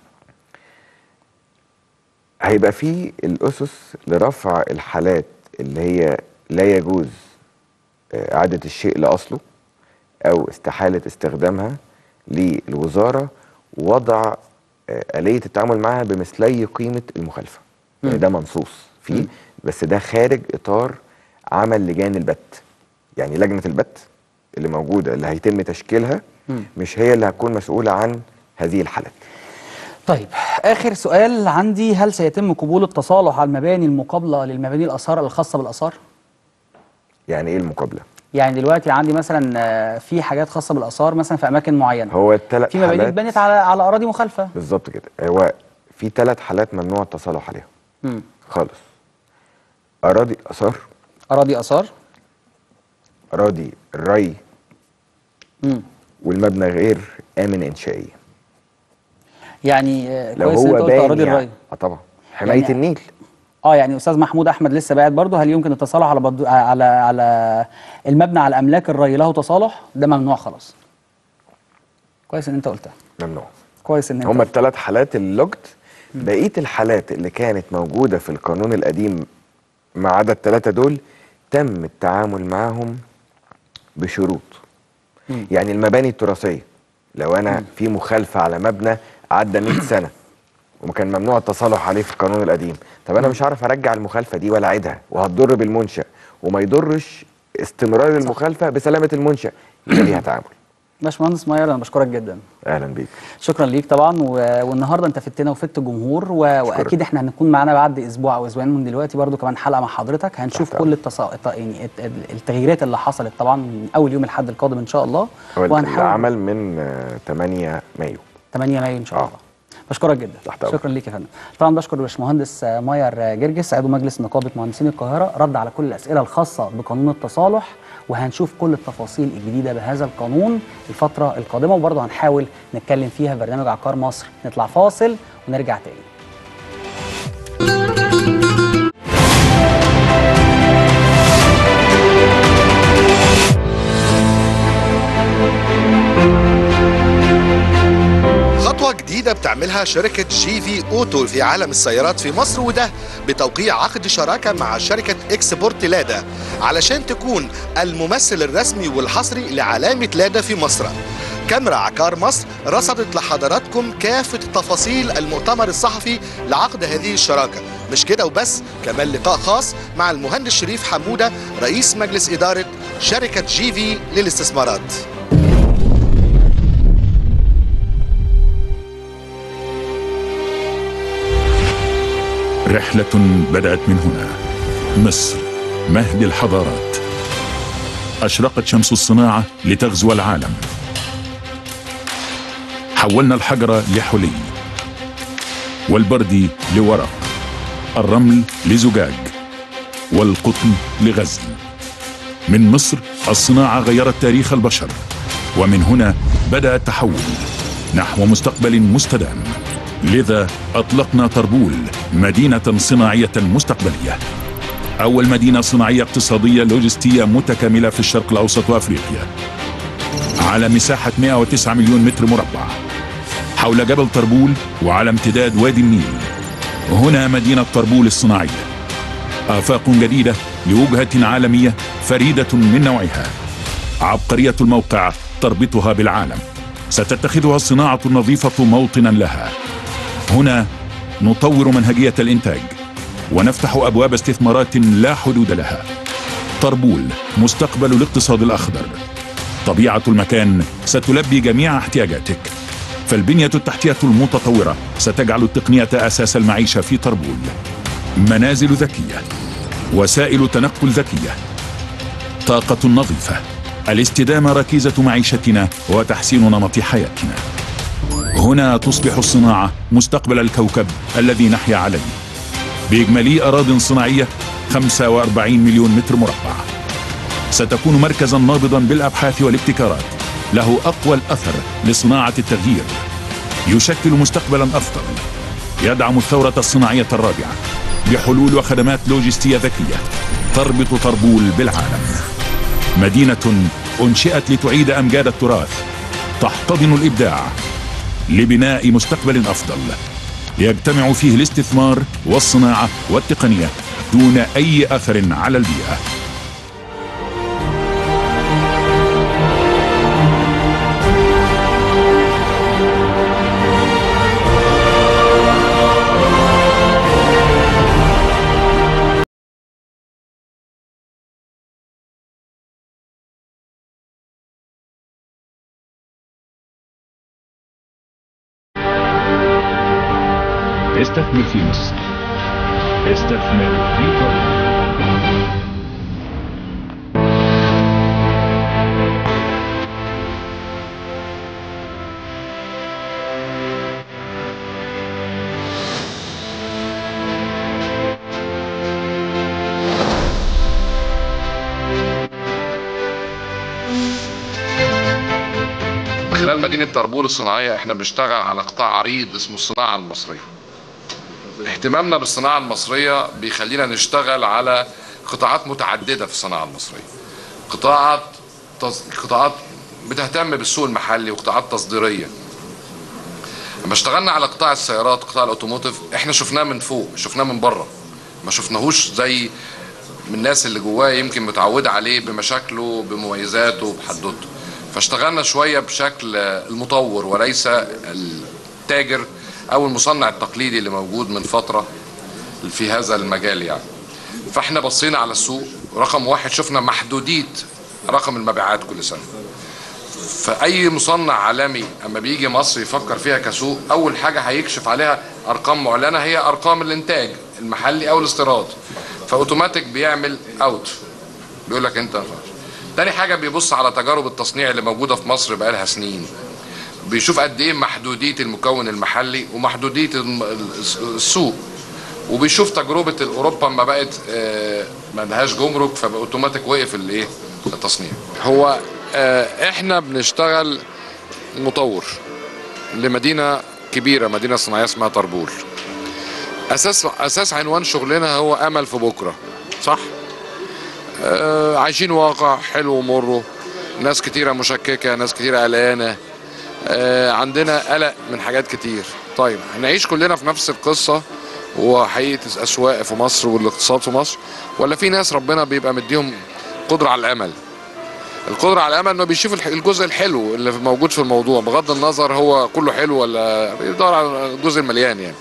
هيبقى فيه الأسس لرفع الحالات اللي هي لا يجوز آه، إعادة الشيء لأصله أو استحالة استخدامها للوزارة ووضع آه، آلية التعامل معها بمثلي قيمة المخالفة يعني ده منصوص فيه بس ده خارج إطار عمل لجان البت يعني لجنة البت اللي موجودة اللي هيتم تشكيلها مم. مش هي اللي هتكون مسؤولة عن هذه الحالات طيب اخر سؤال عندي هل سيتم قبول التصالح على المباني المقابله للمباني الاثار الخاصه بالاثار يعني إيه المقابلة؟ يعني دلوقتي عندي مثلا آه، في حاجات خاصه بالاثار مثلا في اماكن معينه هو الثلاث في مباني حالات اتبنت على على اراضي مخالفه بالظبط كده هو في ثلاث حالات ممنوع التصالح عليهم مم. خالص اراضي اثار اراضي اثار اراضي الري مم. والمبنى غير امن انشائيا يعني آه، لو كويس ان هو انت قلت باين اراضي يعني. الري اه طبعا حمايه يعني- النيل اه يعني استاذ محمود احمد لسه باعت برضه هل يمكن التصالح على بد... على على المبنى على املاك الري له تصالح ده ممنوع خلاص كويس ان انت قلتها ممنوع كويس ان انت هما الثلاث حالات اللوجد بقيه الحالات اللي كانت موجوده في القانون القديم ما عدا الثلاثه دول تم التعامل معهم بشروط مم. يعني المباني التراثيه لو انا في مخالفه على مبنى عدى 100 سنه وكان ممنوع التصالح عليه في القانون القديم طب انا مش هعرف ارجع المخالفه دي ولا اعيدها وهتضر بالمنشا وما يضرش استمرار المخالفه بسلامه المنشا يبقى ليها تعامل باشمهندس ماير انا بشكرك جدا اهلا بيك شكرا ليك طبعا و... والنهارده انت فدتنا وفدت الجمهور و... واكيد احنا هنكون معانا بعد اسبوع او اسبوعين من دلوقتي برضو كمان حلقه مع حضرتك هنشوف تحت كل التصا... الت- يعني الت- التغييرات اللي حصلت طبعا من اول يوم الحد القادم ان شاء الله هو العمل من آه، 8 مايو 8 مايو ان شاء آه. الله بشكرك جدا تحت أمرك. شكرا ليك يا فندم طبعا بشكر الباشمهندس آه، ماير آه، جرجس عضو مجلس نقابه مهندسين القاهره رد على كل الاسئله الخاصه بقانون التصالح وهنشوف كل التفاصيل الجديده بهذا القانون الفتره القادمه وبرضه هنحاول نتكلم فيها في برنامج عقار مصر نطلع فاصل ونرجع تاني خطوة جديدة بتعملها شركة جي في اوتو في عالم السيارات في مصر وده بتوقيع عقد شراكة مع شركة اكسبورت لادا علشان تكون الممثل الرسمي والحصري لعلامة لادا في مصر كاميرا عقار مصر رصدت لحضراتكم كافة تفاصيل المؤتمر الصحفي لعقد هذه الشراكة مش كده وبس كمان لقاء خاص مع المهندس شريف حمودة رئيس مجلس إدارة شركة جي في للاستثمارات رحلة بدأت من هنا مصر مهد الحضارات أشرقت شمس الصناعة لتغزو العالم حولنا الحجر لحلي والبرد لورق الرمل لزجاج والقطن لغزل من مصر الصناعة غيرت تاريخ البشر ومن هنا بدأ التحول نحو مستقبل مستدام لذا أطلقنا طربول مدينة صناعية مستقبلية أول مدينة صناعية اقتصادية لوجستية متكاملة في الشرق الأوسط وأفريقيا على مساحة 109 مليون متر مربع حول جبل طربول وعلى امتداد وادي النيل هنا مدينة طربول الصناعية آفاق جديدة لوجهة عالمية فريدة من نوعها عبقرية الموقع تربطها بالعالم ستتخذها الصناعة النظيفة موطنا لها هنا نطور منهجية الإنتاج ونفتح أبواب استثمارات لا حدود لها طربول مستقبل الاقتصاد الأخضر طبيعة المكان ستلبي جميع احتياجاتك فالبنية التحتية المتطورة ستجعل التقنية أساس المعيشة في طربول منازل ذكية وسائل تنقل ذكية طاقة نظيفة الاستدامة ركيزة معيشتنا وتحسين نمط حياتنا هنا تصبح الصناعة مستقبل الكوكب الذي نحيا عليه بإجمالي أراض صناعية 45 مليون متر مربع ستكون مركزا نابضا بالأبحاث والابتكارات له أقوى الأثر لصناعة التغيير يشكل مستقبلا أفضل يدعم الثورة الصناعية الرابعة بحلول وخدمات لوجستية ذكية تربط طربول بالعالم مدينة أنشئت لتعيد أمجاد التراث تحتضن الإبداع لبناء مستقبل أفضل يجتمع فيه الاستثمار والصناعة والتقنية دون أي أثر على البيئة استثمر في مصر استثمر في طريق من خلال مدينة طربول الصناعية احنا بنشتغل على قطاع عريض اسمه الصناعة المصرية اهتمامنا بالصناعة المصرية بيخلينا نشتغل على قطاعات متعددة في الصناعة المصرية قطاعات تص... قطاعات بتهتم بالسوق المحلي وقطاعات تصديرية لما اشتغلنا على قطاع السيارات قطاع الاوتوموتيف احنا شفناه من فوق شفناه من بره ما شفناهوش زي من الناس اللي جواه يمكن متعودة عليه بمشاكله بمميزاته بحدوته فاشتغلنا شويه بشكل المطور وليس التاجر او المصنع التقليدي اللي موجود من فتره في هذا المجال يعني فاحنا بصينا على السوق رقم واحد شفنا محدوديه رقم المبيعات كل سنه فاي مصنع عالمي اما بيجي مصر يفكر فيها كسوق اول حاجه هيكشف عليها ارقام معلنه هي ارقام الانتاج المحلي او الاستيراد فاوتوماتيك بيعمل اوت بيقول لك انت تاني حاجه بيبص على تجارب التصنيع اللي موجوده في مصر بقالها سنين بيشوف قد ايه محدوديه المكون المحلي ومحدوديه الم- السوق وبيشوف تجربه اوروبا اما بقت آه، ما لهاش جمرك فاوتوماتيك وقف الايه التصنيع هو آه، احنا بنشتغل مطور لمدينه كبيره مدينه صناعيه اسمها طربول اساس اساس عنوان شغلنا هو امل في بكره صح آه، عايشين واقع حلو ومره ناس كتيرة مشككة ناس كتيرة قلقانة آه، عندنا قلق من حاجات كتير طيب هنعيش كلنا في نفس القصة وحقيقة الأسواق في مصر والاقتصاد في مصر ولا في ناس ربنا بيبقى مديهم قدرة على الأمل القدرة على الأمل إنه بيشوف الح- الجزء الحلو اللي موجود في الموضوع بغض النظر هو كله حلو ولا بيدور على الجزء المليان يعني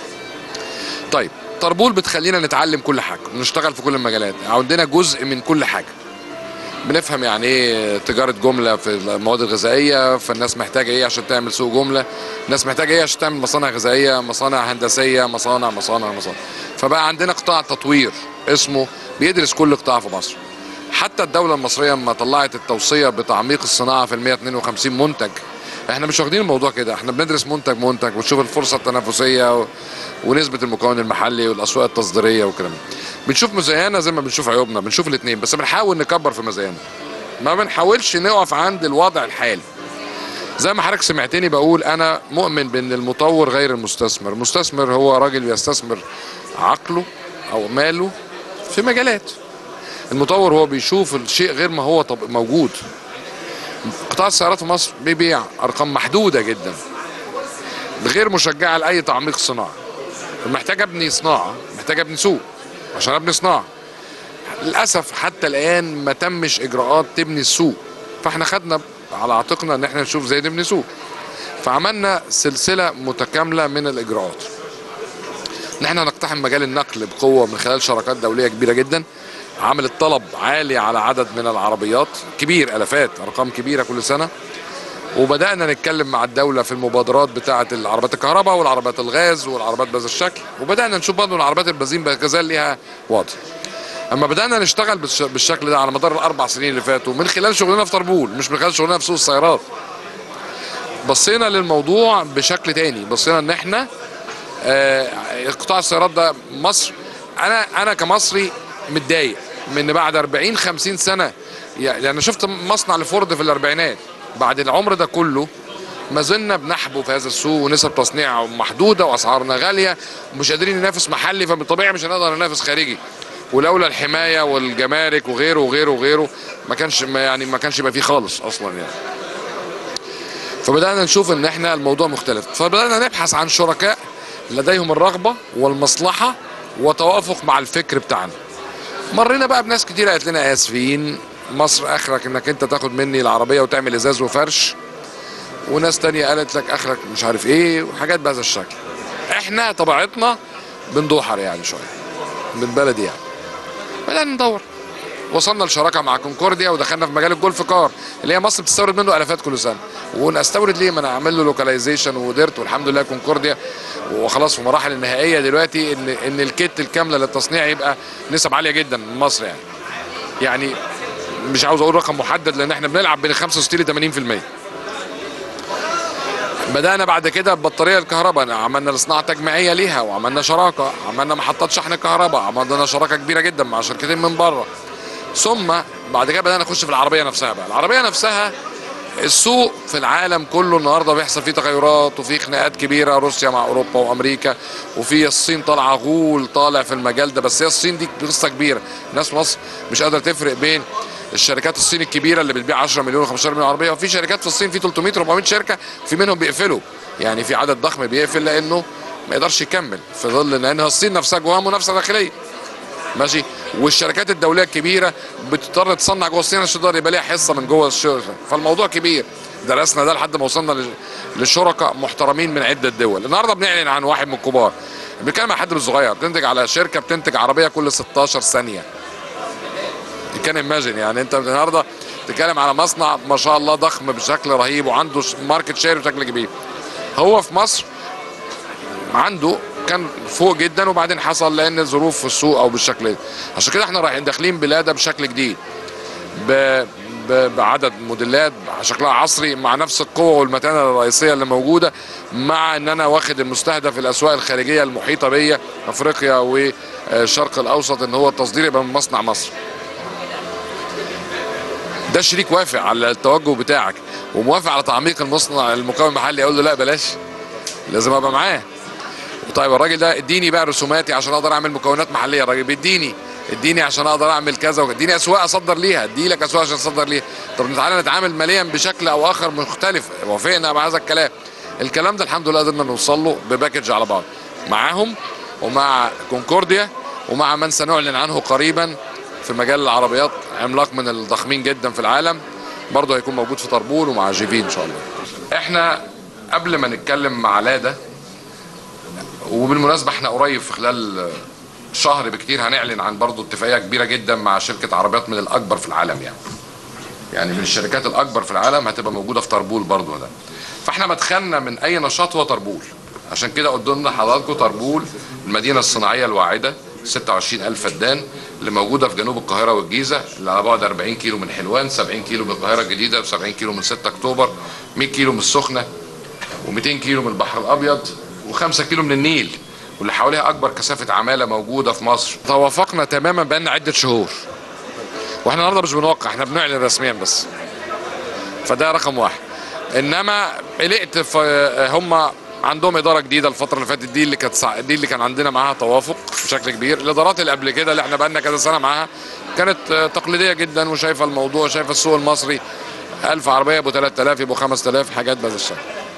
طيب طربول بتخلينا نتعلم كل حاجه ونشتغل في كل المجالات عندنا جزء من كل حاجه بنفهم يعني ايه تجاره جمله في المواد الغذائيه فالناس محتاجه ايه عشان تعمل سوق جمله الناس محتاجه ايه عشان تعمل مصانع غذائيه مصانع هندسيه مصانع مصانع مصانع فبقى عندنا قطاع تطوير اسمه بيدرس كل قطاع في مصر حتى الدولة المصرية لما طلعت التوصية بتعميق الصناعة في ال 152 منتج احنا مش واخدين الموضوع كده احنا بندرس منتج منتج ونشوف الفرصة التنافسية و... ونسبة المكون المحلي والأسواق التصديرية والكلام ده. بنشوف مزايانا زي ما بنشوف عيوبنا بنشوف الاثنين بس بنحاول نكبر في مزايانا ما بنحاولش نقف عند الوضع الحالي زي ما حضرتك سمعتني بقول انا مؤمن بان المطور غير المستثمر المستثمر هو راجل بيستثمر عقله او ماله في مجالات المطور هو بيشوف الشيء غير ما هو طب موجود قطاع السيارات في مصر بيبيع ارقام محدوده جدا غير مشجعه لاي تعميق صناعه محتاج ابني صناعه محتاج ابني سوق عشان ابني صناعه للاسف حتى الان ما تمش اجراءات تبني السوق فاحنا خدنا على عاتقنا ان احنا نشوف ازاي نبني سوق فعملنا سلسله متكامله من الاجراءات ان احنا نقتحم مجال النقل بقوه من خلال شراكات دوليه كبيره جدا عملت طلب عالي على عدد من العربيات كبير الافات ارقام كبيره كل سنه وبدانا نتكلم مع الدوله في المبادرات بتاعه العربيات الكهرباء والعربيات الغاز والعربيات بهذا الشكل وبدانا نشوف برضه العربيات البنزين كذلك ليها وضع اما بدانا نشتغل بالش- بالشكل ده على مدار الاربع سنين اللي فاتوا من خلال شغلنا في طربول مش من خلال شغلنا في سوق السيارات بصينا للموضوع بشكل تاني بصينا ان احنا آه، قطاع السيارات ده مصر انا انا كمصري متضايق من إن بعد 40 50 سنه يعني انا شفت مصنع لفورد في الاربعينات بعد العمر ده كله ما زلنا بنحبو في هذا السوق ونسب تصنيع محدوده واسعارنا غاليه ومش قادرين ننافس محلي فبالطبيعي مش هنقدر ننافس خارجي ولولا الحمايه والجمارك وغيره وغيره وغيره ما كانش ما يعني ما كانش يبقى فيه خالص اصلا يعني فبدانا نشوف ان احنا الموضوع مختلف فبدانا نبحث عن شركاء لديهم الرغبه والمصلحه وتوافق مع الفكر بتاعنا مرينا بقى بناس كتير قالت لنا اسفين مصر اخرك انك انت تاخد مني العربيه وتعمل ازاز وفرش وناس تانية قالت لك اخرك مش عارف ايه وحاجات بهذا الشكل احنا طبيعتنا بندوحر يعني شويه من بلدي يعني بدأنا ندور وصلنا لشراكه مع كونكورديا ودخلنا في مجال الجولف كار اللي هي مصر بتستورد منه الافات كل سنه ونستورد ليه ما انا اعمل له لوكاليزيشن وقدرت والحمد لله كونكورديا وخلاص في المراحل النهائيه دلوقتي ان ان الكيت الكامله للتصنيع يبقى نسب عاليه جدا من مصر يعني يعني مش عاوز اقول رقم محدد لان احنا بنلعب بين 65 ل 80% بدأنا بعد كده ببطارية الكهرباء عملنا صناعة تجميعية ليها وعملنا شراكة عملنا محطات شحن كهرباء عملنا شراكة كبيرة جدا مع شركتين من بره ثم بعد كده بدأنا نخش في العربية نفسها بقى العربية نفسها السوق في العالم كله النهارده بيحصل فيه تغيرات وفي خناقات كبيره روسيا مع اوروبا وامريكا وفي الصين طالعه غول طالع في المجال ده بس هي الصين دي قصه كبيره الناس في مصر مش قادره تفرق بين الشركات الصين الكبيره اللي بتبيع 10 مليون و15 مليون عربيه وفي شركات في الصين في 300 400 شركه في منهم بيقفلوا يعني في عدد ضخم بيقفل لانه ما يقدرش يكمل في ظل لان الصين نفسها جواها منافسه داخليه ماشي والشركات الدوليه الكبيره بتضطر تصنع جوه الصين عشان تقدر يبقى ليها حصه من جوه الشركه فالموضوع كبير درسنا ده لحد ما وصلنا لش- لشركاء محترمين من عده دول النهارده بنعلن عن واحد من الكبار بنتكلم عن حد من الصغير بتنتج على شركه بتنتج عربيه كل 16 ثانيه كان ايماجن يعني انت النهارده تتكلم على مصنع ما شاء الله ضخم بشكل رهيب وعنده ش- ماركت شير بشكل كبير هو في مصر عنده كان فوق جدا وبعدين حصل لان الظروف في السوق او بالشكل ده عشان كده احنا رايحين داخلين بلاده بشكل جديد ب... ب... بعدد موديلات شكلها عصري مع نفس القوه والمتانه الرئيسيه اللي موجوده مع ان انا واخد المستهدف الاسواق الخارجيه المحيطه بيا افريقيا والشرق الاوسط ان هو التصدير يبقى من مصنع مصر ده شريك وافق على التوجه بتاعك وموافق على تعميق المصنع المكون المحلي اقول له لا بلاش لازم ابقى معاه طيب الراجل ده اديني بقى رسوماتي عشان اقدر اعمل مكونات محليه الراجل بيديني اديني عشان اقدر اعمل كذا وكذا. اديني اسواق اصدر ليها ادي لك اسواق عشان اصدر ليها طب تعالى نتعامل ماليا بشكل او اخر مختلف وافقنا مع هذا الكلام الكلام ده الحمد لله قدرنا نوصل له بباكج على بعض معاهم ومع كونكورديا ومع من سنعلن عنه قريبا في مجال العربيات عملاق من الضخمين جدا في العالم برضه هيكون موجود في طربول ومع جيفي ان شاء الله احنا قبل ما نتكلم مع لادا وبالمناسبه احنا قريب في خلال شهر بكتير هنعلن عن برضه اتفاقيه كبيره جدا مع شركه عربيات من الاكبر في العالم يعني يعني من الشركات الاكبر في العالم هتبقى موجوده في طربول برضه ده فاحنا مدخلنا من اي نشاط هو طربول عشان كده قدامنا حضراتكم طربول المدينه الصناعيه الواعده 26000 فدان اللي موجوده في جنوب القاهره والجيزه اللي على بعد 40 كيلو من حلوان 70 كيلو من القاهره الجديده 70 كيلو من 6 اكتوبر 100 كيلو من السخنه و200 كيلو من البحر الابيض و5 كيلو من النيل واللي حواليها اكبر كثافه عماله موجوده في مصر توافقنا تماما بان عده شهور واحنا النهارده مش بنوقع احنا بنعلن رسميا بس فده رقم واحد انما قلقت في هم عندهم اداره جديده الفتره اللي فاتت دي اللي كانت سع- دي اللي كان عندنا معاها توافق بشكل كبير الادارات اللي قبل كده اللي احنا بقالنا كذا سنه معاها كانت آه، تقليديه جدا وشايفه الموضوع شايفه السوق المصري 1000 عربيه ابو 3000 يبقوا 5000 حاجات بهذا الشكل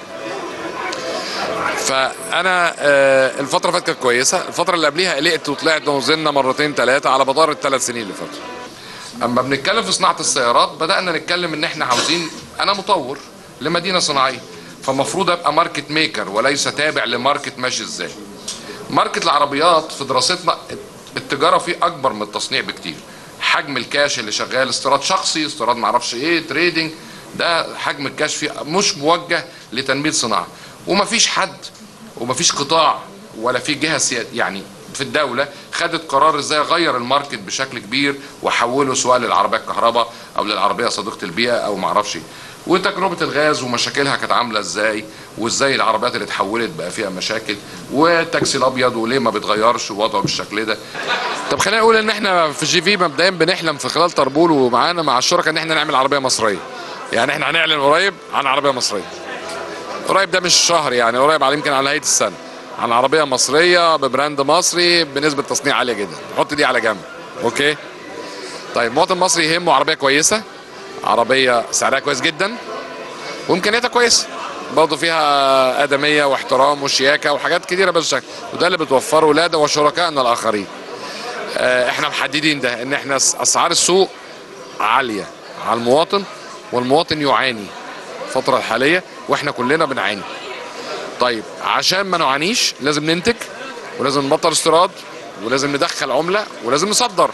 فانا آه، الفتره اللي فاتت كانت كويسه الفتره اللي قبليها قلقت وطلعت ونزلنا مرتين ثلاثه على مدار الثلاث سنين اللي فاتوا اما بنتكلم في صناعه السيارات بدانا نتكلم ان احنا عاوزين انا مطور لمدينه صناعيه فمفروض ابقى ماركت ميكر وليس تابع لماركت ماشي ازاي ماركت العربيات في دراستنا التجاره فيه اكبر من التصنيع بكتير حجم الكاش اللي شغال استيراد شخصي استيراد معرفش ايه تريدنج ده حجم الكاش فيه مش موجه لتنميه صناعه ومفيش حد ومفيش قطاع ولا في جهه سيا- يعني في الدوله خدت قرار ازاي اغير الماركت بشكل كبير واحوله سواء للعربيه الكهرباء او للعربيه صديقه البيئه او معرفش ايه وتجربه الغاز ومشاكلها كانت عامله ازاي وازاي العربيات اللي اتحولت بقى فيها مشاكل والتاكسي الابيض وليه ما بيتغيرش ووضعه بالشكل ده طب خلينا نقول ان احنا في جي في مبدئيا بنحلم في خلال طربول ومعانا مع الشركاء ان احنا نعمل عربيه مصريه يعني احنا هنعلن قريب عن عربيه مصريه قريب ده مش شهر يعني قريب على يمكن على نهايه السنه عن عربيه مصريه ببراند مصري بنسبه تصنيع عاليه جدا نحط دي على جنب اوكي طيب مواطن مصري يهمه عربيه كويسه عربيه سعرها كويس جدا وامكانياتها كويسه برضه فيها ادميه واحترام وشياكه وحاجات كتيره بس شكل وده اللي بتوفره ولاده وشركائنا الاخرين آه، احنا محددين ده ان احنا س- اسعار السوق عاليه على المواطن والمواطن يعاني الفتره الحاليه واحنا كلنا بنعاني طيب عشان ما نعانيش لازم ننتج ولازم نبطل استيراد ولازم ندخل عمله ولازم نصدر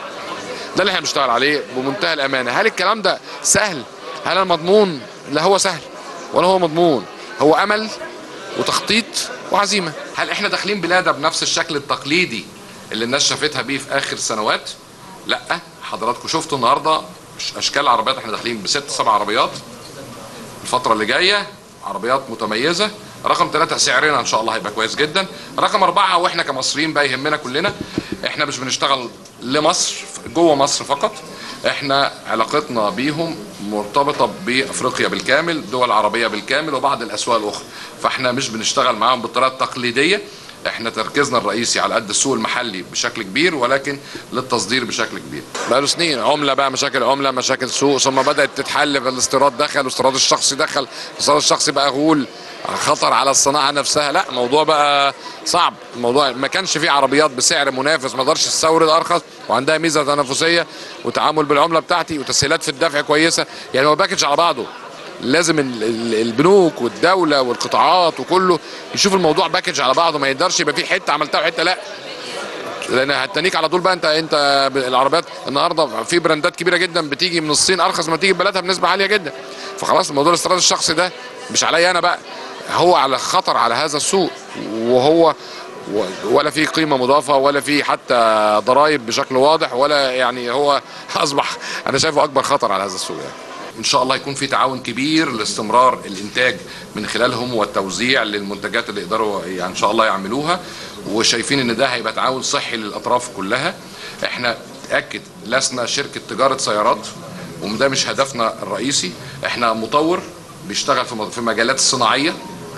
ده اللي احنا بنشتغل عليه بمنتهى الامانه هل الكلام ده سهل هل المضمون لا هو سهل ولا هو مضمون هو امل وتخطيط وعزيمه هل احنا داخلين بلاده بنفس الشكل التقليدي اللي الناس شافتها بيه في اخر سنوات لا حضراتكم شفتوا النهارده ش- اشكال العربيات احنا داخلين بست سبع عربيات الفتره اللي جايه عربيات متميزه رقم ثلاثة سعرنا ان شاء الله هيبقى كويس جدا رقم أربعة واحنا كمصريين بقى يهمنا كلنا احنا مش بنشتغل لمصر جوه مصر فقط احنا علاقتنا بيهم مرتبطة بافريقيا بالكامل الدول العربية بالكامل وبعض الاسواق الاخرى فاحنا مش بنشتغل معاهم بالطريقة التقليدية احنا تركيزنا الرئيسي على قد السوق المحلي بشكل كبير ولكن للتصدير بشكل كبير بقاله سنين عمله بقى مشاكل عمله مشاكل سوق ثم بدات تتحل فالاستيراد دخل والاستيراد الشخصي دخل الاستيراد الشخصي بقى غول خطر على الصناعه نفسها لا الموضوع بقى صعب الموضوع ما كانش فيه عربيات بسعر منافس ما اقدرش تستورد ارخص وعندها ميزه تنافسيه وتعامل بالعمله بتاعتي وتسهيلات في الدفع كويسه يعني هو باكج على بعضه لازم ال- ال- البنوك والدوله والقطاعات وكله يشوف الموضوع باكج على بعضه ما يقدرش يبقى فيه حته عملتها وحته لا لان هتنيك على طول بقى انت انت ب- العربيات النهارده في براندات كبيره جدا بتيجي من الصين ارخص ما تيجي ببلدها بنسبه عاليه جدا فخلاص الموضوع الاستيراد الشخصي ده مش عليا انا بقى هو على خطر على هذا السوق وهو و- ولا في قيمه مضافه ولا في حتى ضرائب بشكل واضح ولا يعني هو اصبح انا شايفه اكبر خطر على هذا السوق يعني ان شاء الله يكون في تعاون كبير لاستمرار الانتاج من خلالهم والتوزيع للمنتجات اللي يقدروا يعني ان شاء الله يعملوها وشايفين ان ده هيبقى تعاون صحي للاطراف كلها احنا تاكد لسنا شركه تجاره سيارات وده مش هدفنا الرئيسي احنا مطور بيشتغل في في مجالات الصناعيه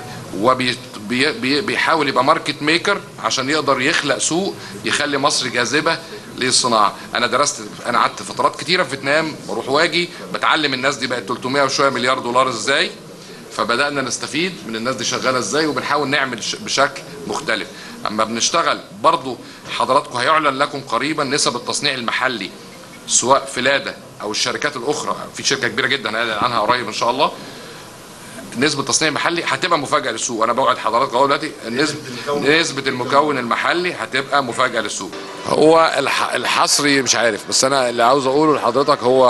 وبيحاول يبقى ماركت ميكر عشان يقدر يخلق سوق يخلي مصر جاذبه للصناعه انا درست انا قعدت فترات كتيره في فيتنام بروح واجي بتعلم الناس دي بقت 300 وشويه مليار دولار ازاي فبدانا نستفيد من الناس دي شغاله ازاي وبنحاول نعمل ش- بشكل مختلف اما بنشتغل برضو حضراتكم هيعلن لكم قريبا نسب التصنيع المحلي سواء في لادا او الشركات الاخرى في شركه كبيره جدا هنعلن عنها قريب ان شاء الله نسبة تصنيع محلي هتبقى مفاجأة للسوق، أنا بوعد حضراتكم أهو دلوقتي نسبة نسبة المكون المحلي هتبقى مفاجأة للسوق. هو الح- الحصري مش عارف بس أنا اللي عاوز أقوله لحضرتك هو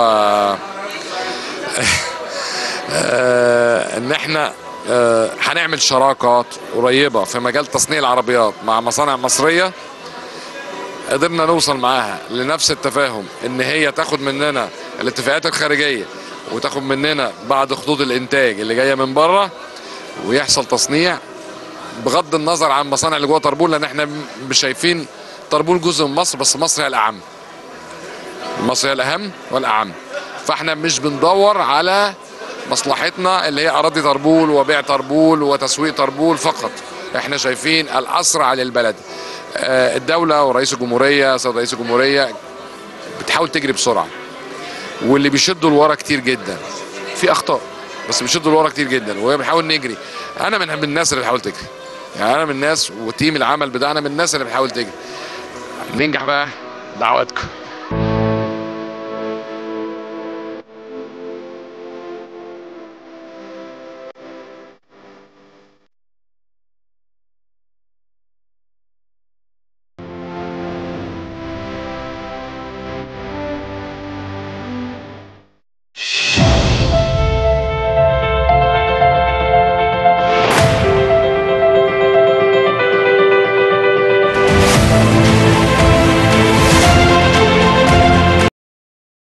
آه، إن إحنا آه، هنعمل شراكات قريبة في مجال تصنيع العربيات مع مصانع مصرية قدرنا نوصل معاها لنفس التفاهم ان هي تاخد مننا الاتفاقات الخارجيه وتاخد مننا بعض خطوط الانتاج اللي جايه من بره ويحصل تصنيع بغض النظر عن المصانع اللي جوه طربول لان احنا مش شايفين طربول جزء من مصر بس مصر هي الاعم مصر هي الاهم والاعم فاحنا مش بندور على مصلحتنا اللي هي اراضي طربول وبيع طربول وتسويق طربول فقط احنا شايفين الاسرع للبلد آه، الدوله ورئيس الجمهوريه سيد رئيس الجمهوريه بتحاول تجري بسرعه واللي بيشدوا لورا كتير جدا في اخطاء بس بيشدوا لورا كتير جدا وبنحاول نجري انا من من الناس اللي بتحاول تجري يعني انا من الناس وتيم العمل بتاعنا من الناس اللي بتحاول تجري ننجح بقى دعواتكم